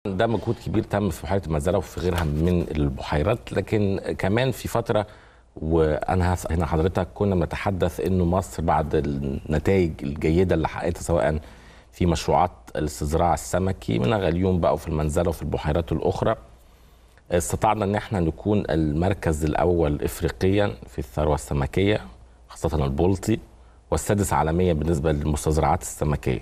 ده مجهود كبير تم في بحيره المنزله وفي غيرها من البحيرات لكن كمان في فتره وانا هس- هنا حضرتك كنا بنتحدث انه مصر بعد النتائج الجيده اللي حققتها سواء في مشروعات الاستزراع السمكي من غليون بقى وفي المنزله وفي البحيرات الاخرى استطعنا ان احنا نكون المركز الاول افريقيا في الثروه السمكيه خاصه البلطي والسادس عالميا بالنسبه للمستزرعات السمكيه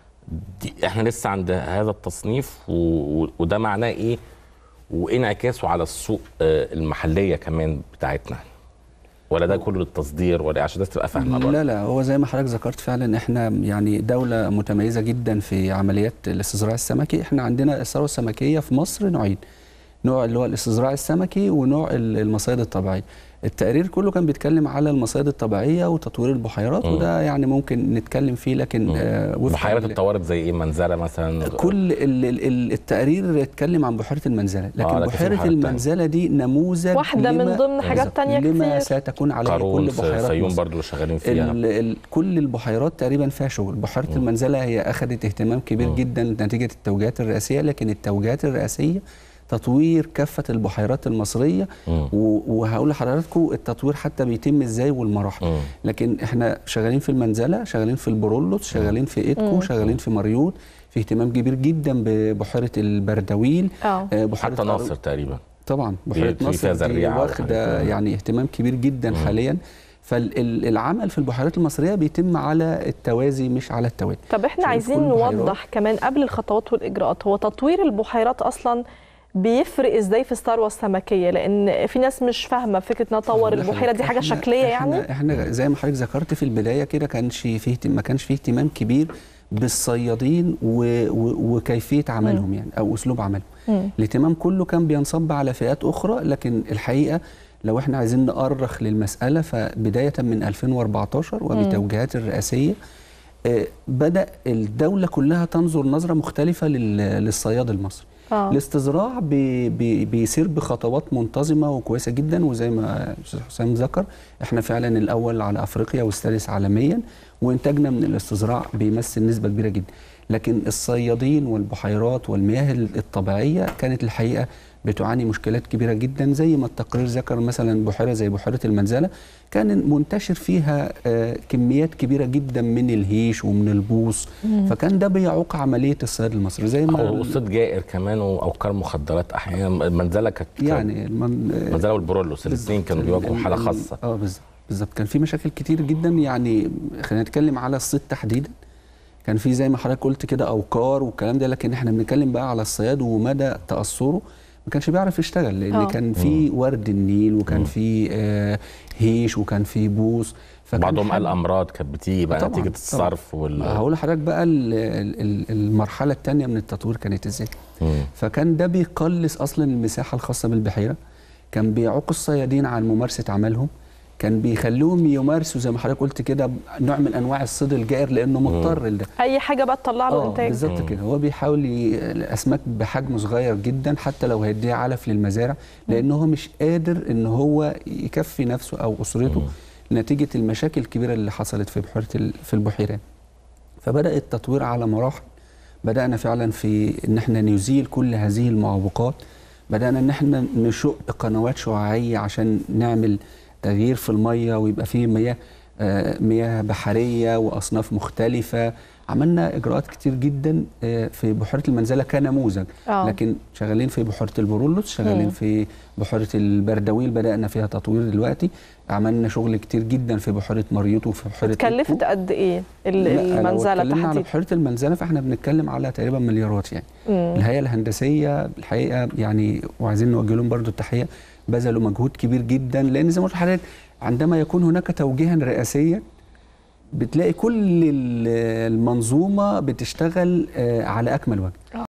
دي احنا لسه عند هذا التصنيف و... و- وده معناه ايه وايه انعكاسه على السوق آه، المحليه كمان بتاعتنا ولا ده كله للتصدير ولا إيه؟ عشان الناس تبقى فاهمه برضه لا لا هو زي ما حضرتك ذكرت فعلا احنا يعني دولة متميزة جدا في عمليات الاستزراع السمكي احنا عندنا الثروة السمكية في مصر نوعين نوع اللي هو الاستزراع السمكي ونوع ال- المصايد الطبيعية التقرير كله كان بيتكلم على المصايد الطبيعية وتطوير البحيرات مم. وده يعني ممكن نتكلم فيه لكن آه وفقاً بحيرات ل- اتطورت زي ايه منزله مثلا كل ال- ال- ال- التقرير اتكلم عن بحيره المنزله لكن لكن في بحيره بحيرات تانية. المنزله دي نموذج واحدة من لما- ضمن حاجات بالظبط، تانية لما كتير. ستكون عليه قارون كل في بحيرات فيوم مصر. برضو شغالين فيها ال ال كل البحيرات تقريبا فيها شغل بحيره المنزله هي اخذت اهتمام كبير مم. جدا نتيجه التوجيهات الرئاسيه لكن التوجيهات الرئاسيه تطوير كافه البحيرات المصريه مم. و- وهقول لحضراتكم التطوير حتى بيتم ازاي والمراحل مم. لكن احنا شغالين في المنزله شغالين في البرولوس شغالين في ايدكو مم. شغالين في مريوط في اهتمام كبير جدا ببحيره البردويل اه آه، بحيره حتى قارون- ناصر تقريبا طبعا في بحيره فيها ناصر دي زريعة واخده وحاجات. يعني اهتمام كبير جدا حاليا فالعمل في البحيرات المصريه بيتم على التوازي مش على التوالي طب احنا شايف عايزين كل البحيرات. نوضح كمان قبل الخطوات والاجراءات هو تطوير البحيرات اصلا بيفرق ازاي في الثروه السمكيه لان في ناس مش فاهمه فكره ان اطور لا، البحيره دي حاجه إحنا- شكليه يعني احنا, احنا زي ما حضرتك ذكرت في البدايه كده كانش فيه اهتم- ما كانش فيه اهتمام كبير بالصيادين و و وكيفيه عملهم يعني او اسلوب عملهم مم. الاهتمام كله كان بينصب على فئات اخرى لكن الحقيقه لو احنا عايزين نأرخ للمساله فبدايه من 2014 وبتوجيهات الرئاسيه آه، بدأ الدولة كلها تنظر نظرة مختلفة لل- للصياد المصري اه الاستزراع بي بي بيسير بخطوات منتظمة وكويسة جدا وزي ما أستاذ حسام ذكر احنا فعلا الأول على أفريقيا والثالث عالميا وإنتاجنا من الاستزراع بيمثل نسبة كبيرة جدا لكن الصيادين والبحيرات والمياه الطبيعية كانت الحقيقة بتعاني مشكلات كبيرة جدا زي ما التقرير ذكر مثلا بحيرة زي بحيرة المنزلة كان منتشر فيها آه، كميات كبيرة جدا من الهيش ومن البوص فكان ده بيعوق عملية الصيد المصري زي ما او صيد جائر كمان واوكار مخدرات احيانا المنزله كانت يعني المن... المنزله والبرولوس الاثنين كانوا بيواجهوا حاله ال- ال- خاصه اه بالظبط بالظبط كان في مشاكل كتير جدا يعني خلينا نتكلم على الصيد تحديدا كان في زي ما حضرتك قلت كده اوقار والكلام ده لكن احنا بنتكلم بقى على الصياد ومدى تاثره ما كانش بيعرف يشتغل لان آه. كان في ورد النيل وكان في آه هيش وكان في بوص فكان بعضهم قال حد- امراض كانت بتيجي بقى طبعاً، نتيجه الصرف وال هقول لحضرتك بقى ال- ال- ال- المرحله الثانيه من التطوير كانت ازاي مم. فكان ده بيقلص اصلا المساحه الخاصه بالبحيره كان بيعوق الصيادين عن ممارسه عملهم كان بيخليهم يمارسوا زي ما حضرتك قلت كده نوع من انواع الصيد الجائر لانه مضطر لده اي حاجه بقى تطلع له اه انتاج بالظبط كده هو بيحاول ي... الاسماك بحجم صغير جدا حتى لو هيديها علف للمزارع لان هو مش قادر ان هو يكفي نفسه او اسرته نتيجه المشاكل الكبيره اللي حصلت في بحيره ال... في البحيرات فبدا التطوير على مراحل بدانا فعلا في ان احنا نزيل كل هذه المعوقات بدانا ان احنا نشق قنوات شعاعيه عشان نعمل تغيير في الميه ويبقى فيه مياه آه، مياه بحريه واصناف مختلفه عملنا اجراءات كتير جدا آه، في بحيره المنزله كنموذج آه. لكن شغالين في بحيره البرولوس شغالين مم. في بحيره البردويل بدانا فيها تطوير دلوقتي عملنا شغل كتير جدا في بحيره مريوط وفي بحيره اتكلفت إيدكو. قد ايه ال- لا، لو المنزله اتكلمنا على تحديدا بحيره المنزله فاحنا بنتكلم على تقريبا مليارات يعني مم. الهيئه الهندسيه الحقيقه يعني وعايزين نوجه لهم برضو التحيه بذلوا مجهود كبير جدا لان زي ما قلت لحضرتك عندما يكون هناك توجيها رئاسيا بتلاقي كل ال- المنظومه بتشتغل آه، على اكمل وجه